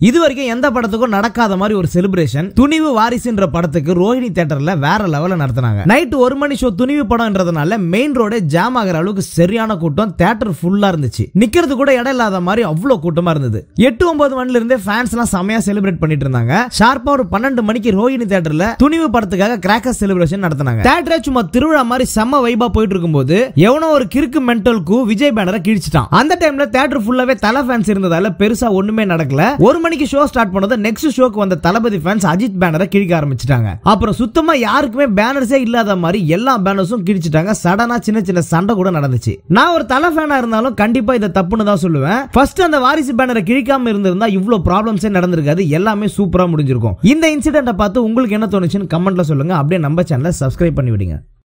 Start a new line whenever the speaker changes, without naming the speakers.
இது வரைக்கும் எந்த படத்துக்கும் நடக்காத மாதிரி ஒரு செலிப்ரேஷன் துணிவு வாரிசுன்ற படத்துக்கு ரோஹிணி தியேட்டர்ல வேற லெவல்ல நடத்தினாங்க நைட் ஒரு மணி ஷோ துணிவு படம்ன்றதுனால மெயின் ரோடே ஜாம் ஆகிற அளவுக்கு சரியான கூட்டம் தியேட்டர் ஃபுல்லா இருந்துச்சு நிக்கிறது கூட இடம் இல்லாத மாதிரி அவ்வளவு கூட்டமா இருந்தது எட்டு ஒன்பது மணில இருந்தே ஃபேன்ஸ் எல்லாம் செமையா செலிப்ரேட் பண்ணிட்டு இருந்தாங்க ஷார்ப்பா ஒரு பன்னெண்டு மணிக்கு ரோஹிணி தியேட்டர்ல துணிவு படத்துக்காக கிராக்கர் செலிப்ரேஷன் நடத்தினாங்க தியேட்டரே சும்மா திருவிழா மாதிரி செம்ம வைபா போயிட்டு இருக்கும்போது எவனோ ஒரு கிறுக்கு மென்டலுக்கு விஜய் பேனரை கிழிச்சிட்டான் அந்த டைம்ல தியேட்டர் ஃபுல்லாவே தலை ஃபேன்ஸ் இருந்ததால பெருசா ஒண்ணுமே நடக்கல ஒரு மணிக்கு ஷோ ஸ்டார்ட் பண்ணது நெக்ஸ்ட் ஷோக்கு வந்த தளபதி ஃபேன்ஸ் அஜித் பேனரை கிழிக்க ஆரம்பிச்சிட்டாங்க அப்புறம் சுத்தமா யாருக்குமே பேனர்ஸே இல்லாத மாதிரி எல்லா பேனர்ஸும் கிழிச்சிட்டாங்க சடனா சின்ன சின்ன சண்டை கூட நடந்துச்சு நான் ஒரு தலை ஃபேனா இருந்தாலும் கண்டிப்பா இதை தப்புன்னு தான் சொல்லுவேன் ஃபர்ஸ்ட் அந்த வாரிசு பேனரை கிழிக்காம இருந்திருந்தா இவ்வளவு ப்ராப்ளம்ஸே நடந்திருக்காது எல்லாமே சூப்பரா முடிஞ்சிருக்கும் இந்த இன்சிடென்ட்டை பார்த்து உங்களுக்கு என்ன தோணுச்சுன்னு கமெண்ட்ல சொல்லுங்க அப்படியே நம்ம சேனலை சப்ஸ்கிரைப் பண்ணி விடுங்க